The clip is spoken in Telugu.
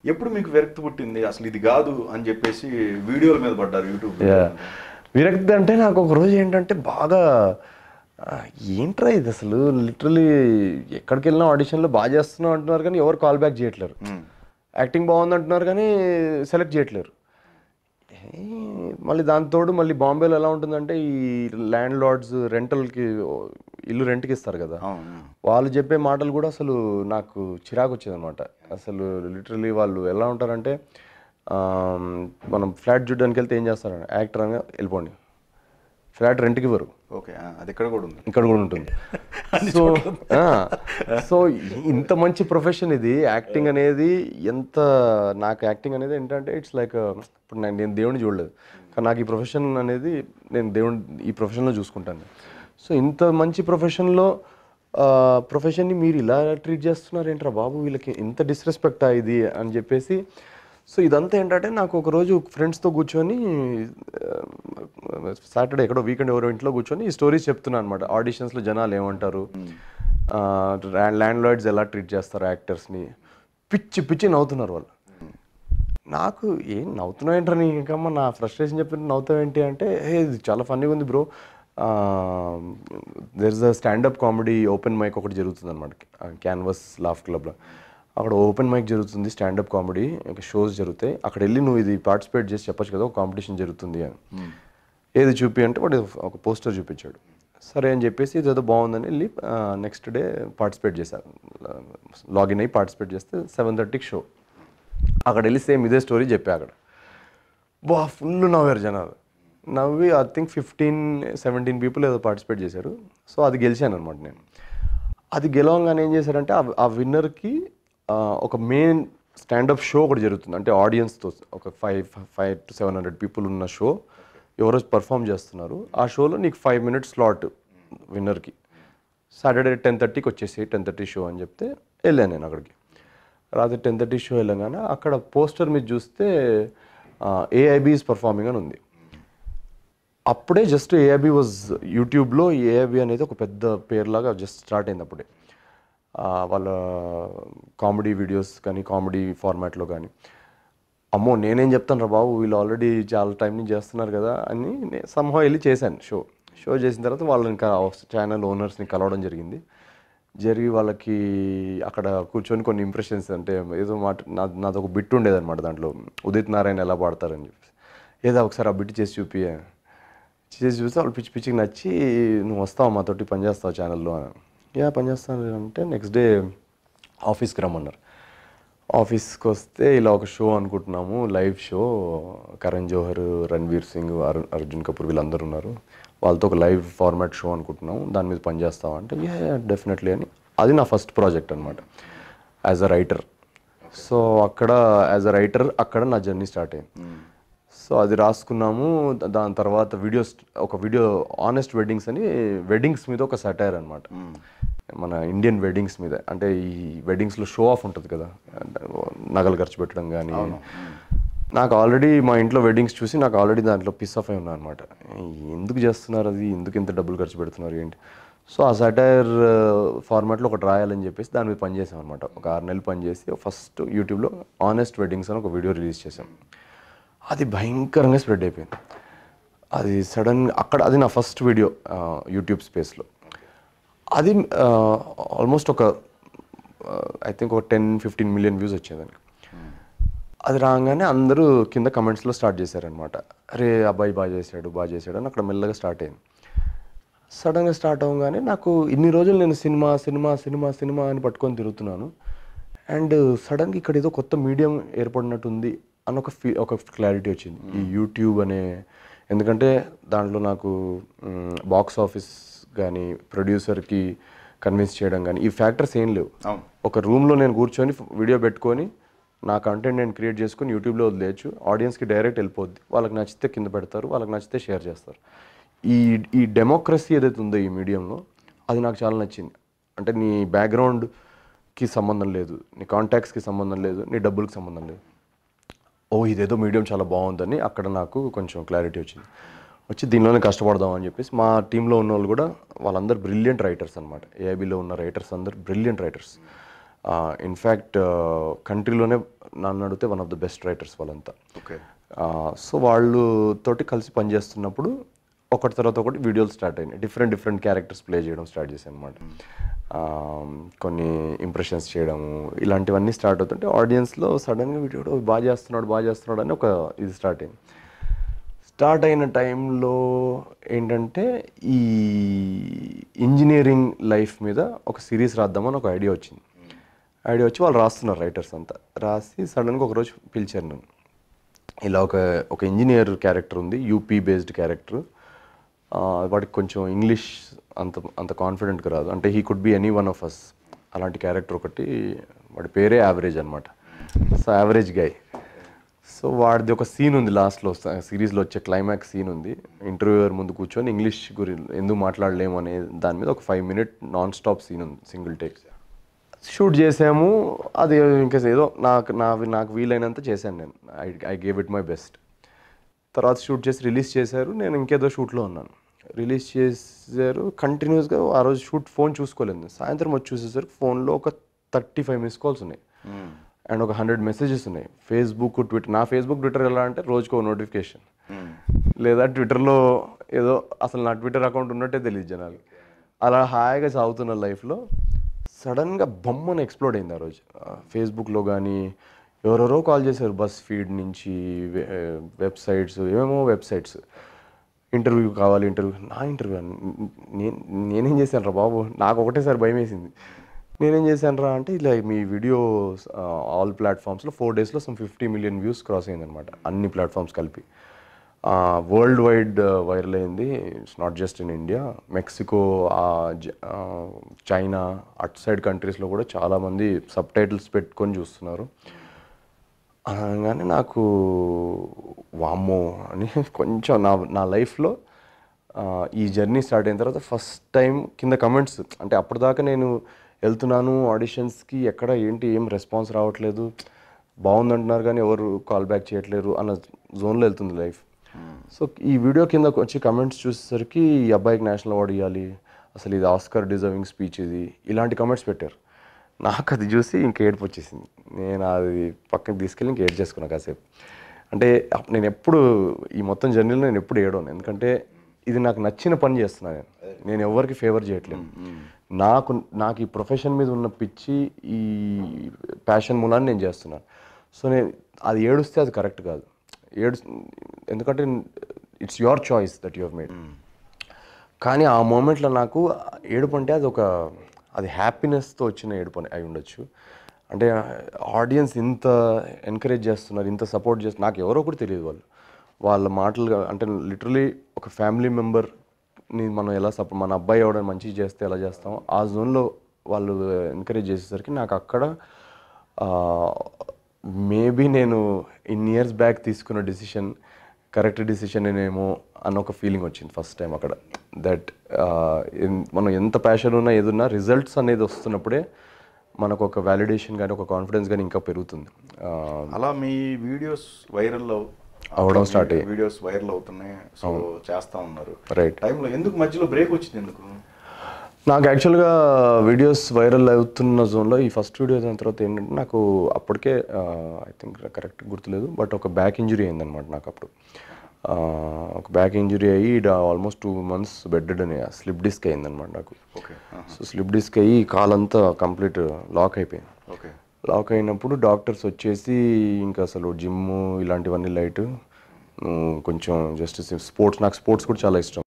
ఎప్పుడు మీకు విరక్తి పుట్టింది అసలు ఇది కాదు అని చెప్పేసి వీడియోల మీద పడ్డారు యూట్యూబ్ యా విరక్తి అంటే నాకు ఒక రోజు ఏంటంటే బాగా ఆ, ఏంట్రా ఇది అసలు లిటరలీ ఎక్కడికి వెళ్ళినా ఆడిషన్లో బాగా చేస్తున్నాం అంటున్నారు కానీ ఎవరు కాల్ బ్యాక్ చేయట్లేరు యాక్టింగ్ బాగుంది అంటున్నారు కానీ సెలెక్ట్ చేయట్లేరు ఏ, మళ్ళీ దాంతోడు మళ్ళీ బాంబేలో ఎలా ఉంటుందంటే ఈ ల్యాండ్ లార్డ్స్ రెంటల్కి ఇల్లు రెంట్కి ఇస్తారు కదా అవును వాళ్ళు చెప్పే మాటలు కూడా అసలు నాకు చిరాకు వచ్చేదన్నమాట అసలు లిటరలీ వాళ్ళు ఎలా ఉంటారంటే ఆ, మనం ఫ్లాట్ చూడడానికి వెళ్తే ఏం చేస్తారంటే యాక్టర్ అని వెళ్ళిపోండి ఫ్లాట్ రెంట్కి ఇవ్వరు ఓకే అది ఇక్కడ కూడా ఉంది ఇక్కడ కూడా ఉంటుంది సో సో ఇంత మంచి ప్రొఫెషన్ ఇది యాక్టింగ్ అనేది ఎంత నాకు యాక్టింగ్ అనేది ఏంటంటే ఇట్స్ లైక్ ఇప్పుడు నేను నేను దేవుడిని చూడలేదు కానీ నాకు ఈ ప్రొఫెషన్ అనేది నేను దేవుని ఈ ప్రొఫెషన్లో చూసుకుంటాను సో ఇంత మంచి ప్రొఫెషన్లో ప్రొఫెషన్ని మీరు ఇలా ట్రీట్ చేస్తున్నారు ఏంట్రా బాబు వీళ్ళకి ఇంత డిస్రెస్పెక్టా ఇది అని చెప్పేసి సో ఇదంతా ఏంటంటే నాకు ఒక రోజు ఫ్రెండ్స్తో కూర్చొని సాటర్డే ఎక్కడో వీకెండ్ ఎవరో ఇంట్లో కూర్చొని ఈ స్టోరీస్ చెప్తున్నాను అనమాట ఆడిషన్స్లో జనాలు ఏమంటారు ల్యాండ్ లార్డ్స్ ఎలా ట్రీట్ చేస్తారు యాక్టర్స్ని పిచ్చి పిచ్చి నవ్వుతున్నారు వాళ్ళు నాకు ఏం నవ్వుతున్నావు ఏంట్రా నీ ఇంకమ్మ నా ఫ్రస్ట్రేషన్ చెప్పి నవ్వుతావేంటి అంటే హే ఇది చాలా ఫన్నీగా ఉంది bro there is a standup comedy open mic ఒకటి జరుగుతుంది అనమాట క్యాన్వస్ లాఫ్ క్లబ్లో అక్కడ ఓపెన్ మైక్ జరుగుతుంది స్టాండప్ కామెడీ ఇంకా షోస్ జరుగుతాయి అక్కడ వెళ్ళి నువ్వు ఇది పార్టిసిపేట్ చేసి చెప్పొచ్చు కదా ఒక కాంపిటీషన్ జరుగుతుంది అని ఏది చూపి అంటే వాడు ఒక పోస్టర్ చూపించాడు సరే అని చెప్పేసి ఇదేదో బాగుందని వెళ్ళి నెక్స్ట్ డే పార్టిసిపేట్ చేశాను లాగిన్ అయ్యి పార్టిసిపేట్ చేస్తే సెవెన్ థర్టీకి షో అక్కడ వెళ్ళి సేమ్ ఇదే స్టోరీ చెప్పా అక్కడ బా ఫుల్ నవ్వారు జనాలు నవ్వి I think fifteen seventeen people ఏదో పార్టిసిపేట్ చేశారు సో అది గెలిచాను అనమాట నేను అది గెలవంగానే ఏం చేశారంటే ఆ- ఆ విన్నర్కి ఒక మెయిన్ స్టాండప్ షో ఒకటి జరుగుతుంది అంటే ఆడియన్స్తో ఒక five five to seven hundred people ఉన్న షో ఎవరో పర్ఫామ్ చేస్తున్నారు ఆ షోలో నీకు ఫైవ్ మినిట్స్ స్లాట్ విన్నర్కి సాటర్డే టెన్ థర్టీకి వచ్చేసి టెన్ థర్టీ షో అని చెప్తే వెళ్ళాను నేను అక్కడికి రాత్రి టెన్ థర్టీ షో వెళ్ళగానే అక్కడ పోస్టర్ మీద చూస్తే ఏఐబి ఈజ్ పర్ఫార్మింగ్ అని ఉంది అప్పుడే జస్ట్ ఏఐబి వాజ్ యూట్యూబ్లో ఏఐబి అనేది ఒక పెద్ద పేరులాగా జస్ట్ స్టార్ట్ అయింది అప్పుడే ఆ, వాళ్ళ కామెడీ వీడియోస్ కానీ కామెడీ ఫార్మాట్లో కానీ అమ్మో నేనేం చెప్తాను రా బాబు వీళ్ళు ఆల్రెడీ చాలా టైం నుంచి చేస్తున్నారు కదా అని సంహా వెళ్ళి చేశాను షో షో చేసిన తర్వాత వాళ్ళు ఇంకా ఛానల్ ఓనర్స్ని కలవడం జరిగింది జరిగి వాళ్ళకి అక్కడ కూర్చొని కొన్ని ఇంప్రెషన్స్ అంటే ఏదో మాట నా నాది ఒక బిట్ ఉండేదన్నమాట దాంట్లో ఉదిత్ నారాయణ ఎలా పాడతారని చెప్పేసి ఏదో ఒకసారి ఆ బిట్ చేసి చూపి చేసి చూస్తే వాళ్ళు పిచ్చి పిచ్చికి నచ్చి నువ్వు వస్తావు మాతోటి పని చేస్తావు ఛానల్లో అని యా పని చేస్తాను అంటే నెక్స్ట్ డే ఆఫీస్కి రమ్మన్నారు ఆఫీస్కి వస్తే ఇలా ఒక షో అనుకుంటున్నాము live show Karan Johar Ranveer Singh or Arjun Kapoor వీళ్ళందరూ ఉన్నారు వాళ్ళతో ఒక లైవ్ ఫార్మాట్ షో అనుకుంటున్నాము దాని మీద పని చేస్తావా అంటే యా డెఫినెట్లీ అని అది నా ఫస్ట్ ప్రాజెక్ట్ అనమాట యాజ్ అ రైటర్ సో అక్కడ యాజ్ అ రైటర్ అక్కడ నా జర్నీ స్టార్ట్ అయింది సో అది రాసుకున్నాము దా- దాని తర్వాత వీడియోస్ ఒక వీడియో ఆనెస్ట్ వెడ్డింగ్స్ అని వెడ్డింగ్స్ మీద ఒక సటైర్ అనమాట మన ఇండియన్ వెడ్డింగ్స్ మీద అంటే ఈ వెడ్డింగ్స్లో షో ఆఫ్ ఉంటుంది కదా నగలు ఖర్చు పెట్టడం కానీ నాకు ఆల్రెడీ మా ఇంట్లో వెడ్డింగ్స్ చూసి నాకు ఆల్రెడీ దాంట్లో పిస్ ఆఫ్ అయి ఉన్నా అనమాట ఎందుకు చేస్తున్నారు అది ఎందుకు ఇంత డబ్బులు ఖర్చు పెడుతున్నారు ఏంటి సో ఆ సటైర్ ఫార్మాట్లో ఒకటి రాయాలని చెప్పేసి దాని మీద పనిచేసాం అనమాట ఒక ఆరు నెలలు పనిచేసి ఫస్ట్ యూట్యూబ్లో ఆనెస్ట్ వెడ్డింగ్స్ అని ఒక వీడియో రిలీజ్ చేసాం అది భయంకరంగా స్ప్రెడ్ అయిపోయింది అది సడన్ అక్కడ అది నా ఫస్ట్ వీడియో యూట్యూబ్ స్పేస్లో అది ఆల్మోస్ట్ ఒక ఐ థింక్ ఒక టెన్ ఫిఫ్టీన్ మిలియన్ వ్యూస్ వచ్చేదానికి అది రాగానే అందరూ కింద కమెంట్స్లో స్టార్ట్ చేశారనమాట అరే అబ్బాయి బాగా చేశాడు బాగా చేశాడు అని అక్కడ మెల్లగా స్టార్ట్ అయింది సడన్గా స్టార్ట్ అవ్వగానే నాకు ఇన్ని రోజులు నేను సినిమా సినిమా సినిమా సినిమా అని పట్టుకొని తిరుగుతున్నాను అండ్ సడన్గా ఇక్కడ ఏదో కొత్త మీడియం ఏర్పడినట్టుంది అని ఒక ఫీ ఒక క్లారిటీ వచ్చింది ఈ యూట్యూబ్ అనే ఎందుకంటే దాంట్లో నాకు బాక్స్ ఆఫీస్ కానీ ప్రొడ్యూసర్కి కన్విన్స్ చేయడం కానీ ఈ ఫ్యాక్టర్స్ ఏం లేవు అవును ఒక రూమ్లో నేను కూర్చొని వీడియో పెట్టుకొని నా కంటెంట్ నేను క్రియేట్ చేసుకొని యూట్యూబ్లో వదిలేయచ్చు ఆడియన్స్కి డైరెక్ట్ వెళ్ళిపోద్ది వాళ్ళకి నచ్చితే కింద పెడతారు వాళ్ళకి నచ్చితే షేర్ చేస్తారు ఈ ఈ డెమోక్రసీ ఏదైతే ఉందో ఈ మీడియంలో అది నాకు చాలా నచ్చింది అంటే నీ బ్యాక్గ్రౌండ్కి సంబంధం లేదు నీ కాంటాక్ట్స్కి సంబంధం లేదు నీ డబ్బులకి సంబంధం లేదు ఓ ఇదేదో మీడియం చాలా బాగుందని అక్కడ నాకు కొంచెం క్లారిటీ వచ్చింది వచ్చి దీనిలోనే కష్టపడదాం అని చెప్పేసి మా టీంలో ఉన్న వాళ్ళు కూడా వాళ్ళందరూ బ్రిలియంట్ రైటర్స్ అనమాట ఏఐబిలో ఉన్న రైటర్స్ అందరు బ్రిలియంట్ రైటర్స్ ఇన్ఫ్యాక్ట్ కంట్రీలోనే నన్ను అడిగితే one of the best writers వాళ్ళంతా ఓకే సో వాళ్ళు తోటి కలిసి పనిచేస్తున్నప్పుడు ఒకటి తర్వాత ఒకటి వీడియోలు స్టార్ట్ అయినాయి డిఫరెంట్ డిఫరెంట్ క్యారెక్టర్స్ ప్లే చేయడం స్టార్ట్ చేశాను అనమాట కొన్ని ఇంప్రెషన్స్ చేయడము ఇలాంటివన్నీ స్టార్ట్ అవుతుంటే ఆడియన్స్లో సడన్గా వీడియో బాగా చేస్తున్నాడు బాగా చేస్తున్నాడు అని ఒక ఇది స్టార్ట్ అయింది స్టార్ట్ అయిన టైంలో ఏంటంటే ఈ ఇంజనీరింగ్ లైఫ్ మీద ఒక సిరీస్ రాద్దామని ఒక ఐడియా వచ్చింది ఐడియా వచ్చి వాళ్ళు రాస్తున్నారు రైటర్స్ అంతా రాసి సడన్గా ఒకరోజు పిలిచారు నన్ను ఇలా ఒక ఒక ఇంజనీర్ క్యారెక్టర్ ఉంది యూపీ బేస్డ్ క్యారెక్టర్ వాడికి కొంచెం ఇంగ్లీష్ అంత అంత కాన్ఫిడెంట్గా రాదు అంటే he could be any one of us అలాంటి క్యారెక్టర్ ఒకటి వాడి పేరే యావరేజ్ అనమాట సో యావరేజ్ గై సో వాడిది ఒక సీన్ ఉంది లాస్ట్లో సిరీస్లో వచ్చే క్లైమాక్స్ సీన్ ఉంది ఇంటర్వ్యూయర్ ముందు కూర్చొని ఇంగ్లీష్ గురి ఎందుకు మాట్లాడలేము అనే దాని మీద ఒక five minute non stop scene ఉంది సింగిల్ టేక్ షూట్ చేసాము అది ఇంకా ఏదో నాకు నా నాకు వీలైనంత చేశాను నేను I I gave it my best తర్వాత షూట్ చేసి రిలీజ్ చేశారు నేను ఇంకేదో షూట్లో ఉన్నాను రిలీజ్ చేశారు కంటిన్యూస్గా ఆ రోజు షూట్ ఫోన్ చూసుకోలేదు సాయంత్రం వచ్చి చూసేసరికి ఫోన్లో ఒక థర్టీ ఫైవ్ మిస్ కాల్స్ ఉన్నాయి అండ్ ఒక హండ్రెడ్ మెసేజెస్ ఉన్నాయి ఫేస్బుక్ ట్విట్టర్ నా ఫేస్బుక్ ట్విట్టర్ ఎలా అంటే రోజుకో నోటిఫికేషన్ లేదా ట్విట్టర్లో ఏదో అసలు నా ట్విట్టర్ అకౌంట్ ఉన్నట్టే తెలియదు జనాలు అలా హాయిగా సాగుతున్న లైఫ్లో సడన్గా బొమ్మను ఎక్స్ప్లోడ్ అయింది ఆ రోజు ఫేస్బుక్లో కానీ ఎవరెవరో కాల్ చేశారు బస్ ఫీడ్ నుంచి వెబ్సైట్స్ ఏమేమో వెబ్సైట్స్ ఇంటర్వ్యూ కావాలి ఇంటర్వ్యూ నా ఇంటర్వ్యూ నేను నేనేం చేశాను రా బాబు నాకు ఒకటేసారి భయం వేసింది నేనేం చేశాను రా అంటే ఇలా మీ వీడియో ఆల్ ప్లాట్ఫామ్స్లో ఫోర్ డేస్లో some fifty million views cross అయిందనమాట అన్ని ప్లాట్ఫామ్స్ కలిపి వరల్డ్ వైడ్ వైరల్ అయింది it's not just in India Mexico China అటు సైడ్ కంట్రీస్లో కూడా చాలామంది సబ్ టైటిల్స్ పెట్టుకొని చూస్తున్నారు అనగానే నాకు వామ్మో అని కొంచెం నా నా లైఫ్లో ఈ జర్నీ స్టార్ట్ అయిన తర్వాత ఫస్ట్ టైం కింద కమెంట్స్ అంటే అప్పటిదాకా నేను వెళ్తున్నాను ఆడిషన్స్కి ఎక్కడ ఏంటి ఏం రెస్పాన్స్ రావట్లేదు బాగుందంటున్నారు కానీ ఎవరు కాల్ బ్యాక్ చేయట్లేరు అన్న జోన్లో వెళ్తుంది లైఫ్ సో ఈ వీడియో కింద వచ్చి కమెంట్స్ చూసేసరికి ఈ అబ్బాయికి నేషనల్ అవార్డు ఇవ్వాలి అసలు ఇది ఆస్కర్ డిజర్వింగ్ స్పీచ్ ఇది ఇలాంటి కమెంట్స్ పెట్టారు నాకు అది చూసి ఇంక ఏడుపు వచ్చేసింది నేను అది పక్కకి తీసుకెళ్ళి ఇంక ఏడ్ చేసుకున్నా కాసేపు అంటే అప్- నేను ఎప్పుడు ఈ మొత్తం జర్నీలో నేను ఎప్పుడు ఏడవను ఎందుకంటే ఇది నాకు నచ్చిన పని చేస్తున్నాను నేను నేను ఎవరికి ఫేవర్ చేయట్లేదు నాకు నాకు ఈ ప్రొఫెషన్ మీద ఉన్న పిచ్చి ఈ ప్యాషన్ మూలాన్ని నేను చేస్తున్నాను సో నేను అది ఏడుస్తే అది కరెక్ట్ కాదు ఏడు ఎందుకంటే it's your choice that you have made కానీ ఆ మూమెంట్లో నాకు ఏడుపు అంటే అది ఒక అది హ్యాపీనెస్తో వచ్చిన ఏడుపు అని అయి ఉండొచ్చు అంటే ఆడియన్స్ ఇంత ఎంకరేజ్ చేస్తున్నారు ఇంత సపోర్ట్ చేస్తున్నారు నాకు ఎవరో కూడా తెలియదు వాళ్ళు వాళ్ళ మాటలు గా- అంటే లిటరలీ ఒక ఫ్యామిలీ మెంబర్ని మనం ఎలా సపోర్ట్ మన అబ్బాయి ఎవడైనా మంచిగా చేస్తే ఎలా చేస్తాం ఆ జోన్లో వాళ్ళు ఎంకరేజ్ చేసేసరికి నాకు అక్కడ మేబీ నేను ఇన్ ఇయర్స్ బ్యాక్ తీసుకున్న డిసిషన్ కరెక్ట్ డిసిషన్ ఏమో అన్న ఒక ఫీలింగ్ వచ్చింది ఫస్ట్ టైం అక్కడ దట్ మనం ఎంత ప్యాషన్ ఉన్నా ఏదున్నా రిజల్ట్స్ అనేది వస్తున్నప్పుడే మనకు ఒక వ్యాలిడేషన్ కానీ ఒక కాన్ఫిడెన్స్ కానీ ఇంకా పెరుగుతుంది ఆ, అలా మీ వీడియోస్ వైరల్ అవడం start అయ్యాయి. వీడియోస్ వైరల్ అవుతున్నాయి సో చేస్తా ఉన్నారు Right. టైంలో ఎందుకు మధ్యలో బ్రేక్ వచ్చింది ఎందుకు నాకు యాక్చువల్గా వీడియోస్ వైరల్ అవుతున్న జోన్లో ఈ ఫస్ట్ వీడియో అయిన తర్వాత ఏంటంటే నాకు అప్పటికే ఐ థింక్ కరెక్ట్ గుర్తులేదు బట్ ఒక బ్యాక్ ఇంజురీ అయిందనమాట నాకు అప్పుడు ఆ, ఒక బ్యాక్ ఇంజురీ అయ్యి ఆల్మోస్ట్ టూ మంత్స్ బెడ్ అని స్లిప్ డిస్క్ అయిందనమాట నాకు ఓకే సో స్లిప్ డిస్క్ అయ్యి కాలంతా కంప్లీట్ లాక్ అయిపోయింది ఓకే లాక్ అయినప్పుడు డాక్టర్స్ వచ్చేసి ఇంకా అసలు జిమ్ ఇలాంటివన్నీ లైట్ కొంచెం జస్ట్ స్పోర్ట్స్ నాకు స్పోర్ట్స్ కూడా చాలా ఇష్టం